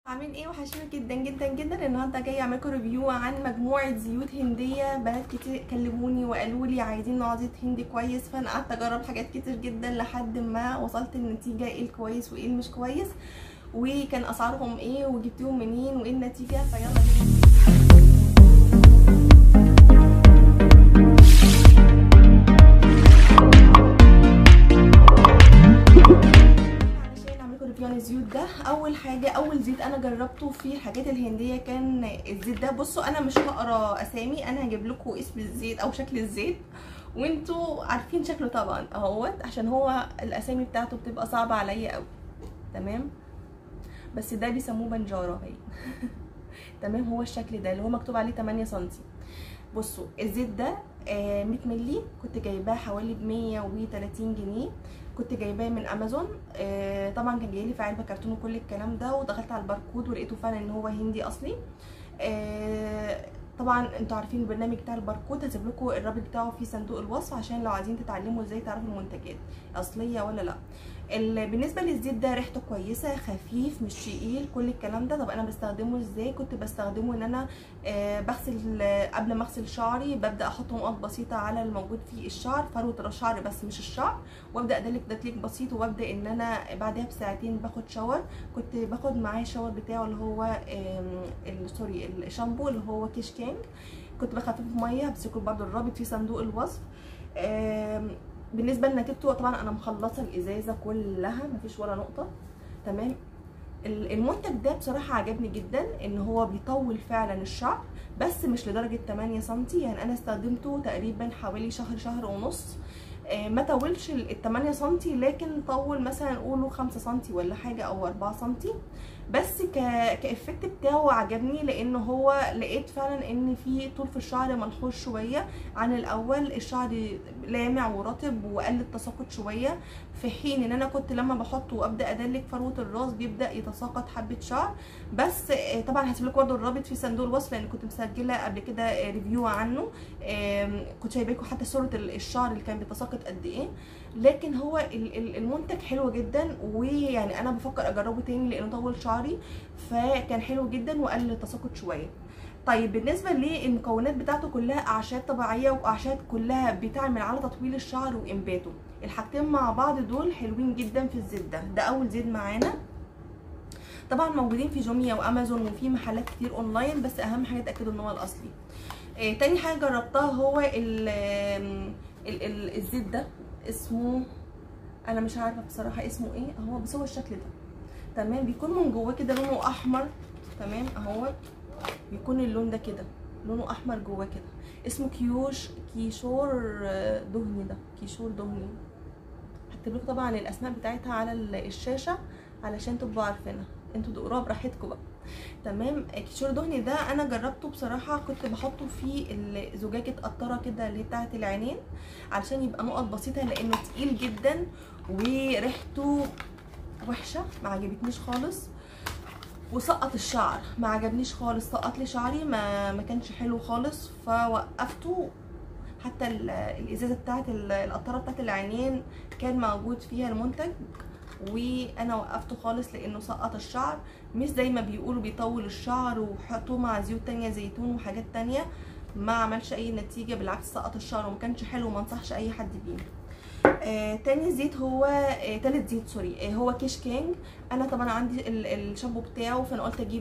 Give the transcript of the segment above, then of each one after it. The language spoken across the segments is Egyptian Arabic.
عاملين ايه وحشيني جدا جدا جدا النهارده جايه اعمل لكم ريفيو عن مجموعه زيوت هنديه بنات كتير كلموني وقالوا لي عايزين نوع زيت هندي كويس فانا قعدت اجرب حاجات كتير جدا لحد ما وصلت النتيجه ايه الكويس وايه المش كويس وكان اسعارهم ايه وجبتيهم منين وايه النتيجه فيلا بينا علشان اعمل لكم ريفيو عن الزيوت ده اول حاجه اول زيت انا جربته في الحاجات الهنديه كان الزيت ده بصوا انا مش هقرا اسامي انا هجيب لكم اسم الزيت او شكل الزيت وانتوا عارفين شكله طبعا اهوت عشان هو الاسامي بتاعته بتبقى صعبه عليا قوي تمام بس ده بيسموه بنجاره باين تمام هو الشكل ده اللي هو مكتوب عليه 8 سم بصوا الزيت ده آه 100 مللي كنت جايباه حوالي ب 130 جنيه كنت جايباه من امازون آه طبعا كان جايلي في علبه كرتون وكل الكلام ده ودخلت على الباركود ولقيته فعلا ان هو هندي اصلي آه طبعا انتوا عارفين البرنامج بتاع الباركود هسيب لكم الرابط بتاعه في صندوق الوصف عشان لو عايزين تتعلموا ازاي تعرفوا المنتجات اصليه ولا لا بالنسبه للزيت ده ريحته كويسه خفيف مش تقيل كل الكلام ده طب انا بستخدمه ازاي كنت بستخدمه ان انا آه بغسل قبل ما اغسل شعري ببدا احط نقط بسيطه على الموجود في الشعر فروه الشعر بس مش الشعر وابدا ادلك تدليك بسيط وابدا ان انا بعدها بساعتين باخد شاور كنت باخد معاه الشاور بتاعه اللي هو سوري الشامبو اللي هو كيش كينج كنت بخففه ميه بس يكون برده الرابط في صندوق الوصف بالنسبه لنتيجته طبعا انا مخلصه الازازه كلها مفيش ولا نقطه تمام المنتج ده بصراحه عجبني جدا ان هو بيطول فعلا الشعر بس مش لدرجه 8 سم يعني انا استخدمته تقريبا حوالي شهر شهر ونص ما طولش ال 8 سم لكن طول مثلا قولوا 5 سم ولا حاجه او 4 سم بس ك كافكت بتاعه عجبني لان هو لقيت فعلا ان في طول في الشعر منحوش شويه عن الاول الشعر لامع ورطب وقل التساقط شويه في حين ان انا كنت لما بحطه وابدا ادلك فروه الراس بيبدا يتساقط حبه شعر بس طبعا هسيب لكم برده الرابط في صندوق الوصف لان كنت مسجله قبل كده ريفيو عنه كنت جايبه لكم حتى صوره الشعر اللي كان بيتساقط قد ايه لكن هو المنتج حلو جدا ويعني انا بفكر اجربه تاني لانه طول شعري فكان حلو جدا وقلل التساقط شويه طيب بالنسبه للمكونات بتاعته كلها اعشاب طبيعيه واعشاب كلها بتعمل على تطويل الشعر وانباته الحاجتين مع بعض دول حلوين جدا في الزيت ده ده اول زيت معانا طبعا موجودين في جوميا وامازون وفي محلات كتير اونلاين بس اهم حاجه اتاكدوا ان هو الاصلي آه تاني حاجه جربتها هو ال ال ال الزيت ده اسمه انا مش عارفه بصراحه اسمه ايه هو بس هو الشكل ده تمام بيكون من جواه كده لونه احمر تمام اهو بيكون اللون ده كده لونه احمر جواه كده اسمه كيوش كيشور دهني ده كيشور دهني هكتب لكم طبعا الاسماء بتاعتها على الشاشه علشان تبقوا عارفينها انتوا تقروها براحتكم بقى تمام كيشور دهني ده انا جربته بصراحه كنت بحطه في زجاجه قطره كده اللي بتاعه العينين علشان يبقى نقط بسيطه لانه تقيل جدا وريحته وحشه ما عجبتنيش خالص وسقط الشعر ما عجبنيش خالص سقط لي شعري ما ما كانش حلو خالص فوقفته حتى الازازه بتاعه القطره بتاعه العينين كان موجود فيها المنتج وانا وقفته خالص لانه سقط الشعر مش زي ما بيقولوا بيطول الشعر وحطوه مع زيوت تانية زيتون وحاجات تانية ما عملش اي نتيجه بالعكس سقط الشعر وما كانش حلو وما انصحش اي حد بيه آه تاني زيت هو آه تالت زيت سوري آه هو كيش كينج انا طبعا عندي الشامبو بتاعه فانا قلت اجيب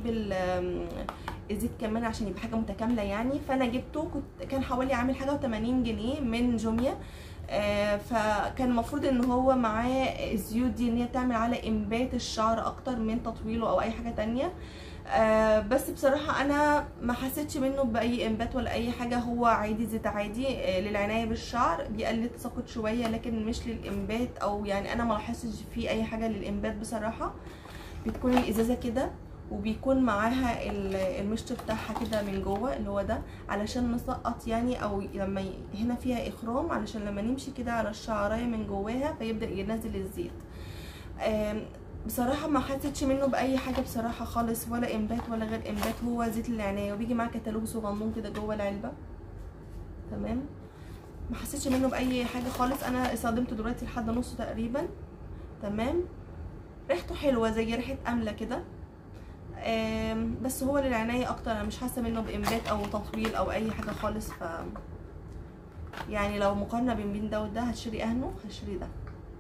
الزيت كمان عشان يبقى حاجه متكامله يعني فانا جبته كنت كان حوالي عامل حاجه و80 جنيه من جوميا آه فكان المفروض ان هو معاه الزيوت دي ان هي تعمل على انبات الشعر اكتر من تطويله او اي حاجه تانية آه بس بصراحه انا ما حسيتش منه باي انبات ولا اي حاجه هو عادي زيت عادي آه للعنايه بالشعر بيقلل التساقط شويه لكن مش للانبات او يعني انا ما لاحظتش فيه اي حاجه للانبات بصراحه بتكون الازازه كده وبيكون معاها المشط بتاعها كده من جوه اللي هو ده علشان نسقط يعني او لما هنا فيها اخرام علشان لما نمشي كده على الشعرايه من جواها فيبدا ينزل الزيت بصراحة ما حسيتش منه بأي حاجة بصراحة خالص ولا إنبات ولا غير إنبات هو زيت العناية وبيجي معاه كتالوج صغنون كده جوه العلبة تمام ما حسيتش منه بأي حاجة خالص أنا استخدمته دلوقتي لحد نص تقريبا تمام ريحته حلوة زي ريحة أملة كده آم، بس هو للعناية اكتر انا مش حاسه منه بامداد او تطويل او اي حاجه خالص ف يعني لو مقارنه بين بين ده وده هتشتري اهنو هتشتري ده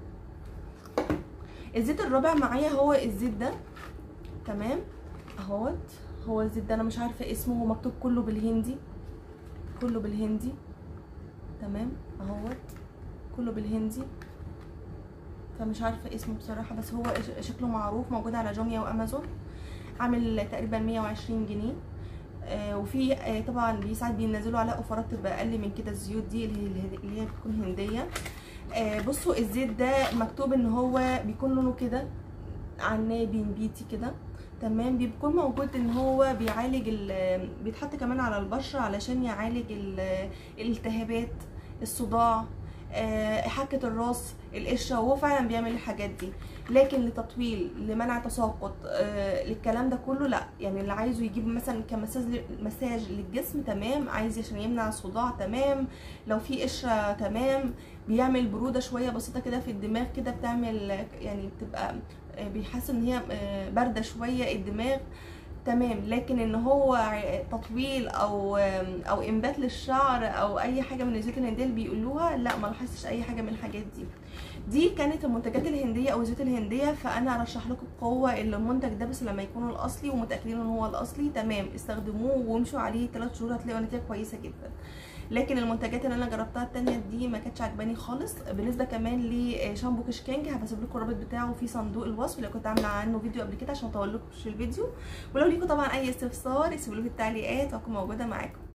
الزيت الرابع معايا هو الزيت ده تمام اهوت هو الزيت ده انا مش عارفه اسمه هو مكتوب كله بالهندي كله بالهندي تمام اهوت كله بالهندي فمش عارفه اسمه بصراحه بس هو ش- شكله معروف موجود على جوميا وامازون عامل تقريبا 120 جنيه آه وفي آه طبعا بي- ساعات بينزلوا عليها اوفرات تبقى اقل من كده الزيوت دي اللي هي اللي هي بتكون هنديه آه بصوا الزيت ده مكتوب ان هو بيكون لونه كده عنابي نبيتي كده تمام بيكون موجود ان هو بيعالج ال- بيتحط كمان على البشره علشان يعالج ال- الالتهابات الصداع آه، حكة الراس القشرة وهو فعلا بيعمل الحاجات دي لكن لتطويل لمنع تساقط آه، للكلام ده كله لا يعني اللي عايزه يجيب مثلا كمساج مساج للجسم تمام عايز عشان يمنع الصداع تمام لو في قشرة تمام بيعمل برودة شوية بسيطة كده في الدماغ كده بتعمل يعني بتبقى آه، بيحس ان هي آه، باردة شوية الدماغ تمام لكن ان هو ع- تطويل او او انبات للشعر او اي حاجه من الزيوت الهنديه اللي بيقولوها لا ما لاحظتش اي حاجه من الحاجات دي دي كانت المنتجات الهنديه او الزيوت الهنديه فانا ارشح لكم بقوه ان المنتج ده بس لما يكون الاصلي ومتاكدين ان هو الاصلي تمام استخدموه وامشوا عليه 3 شهور هتلاقوا نتيجه كويسه جدا لكن المنتجات اللي انا جربتها التانية دي ما كانتش عجباني خالص بالنسبه كمان لشامبو كشكانج هبسيب لكم الرابط بتاعه في صندوق الوصف اللي كنت عامله عنه فيديو قبل كده عشان اطول لكم الفيديو ولو ليكم طبعا اي استفسار اكتبوا لي في التعليقات واكون موجوده معاكم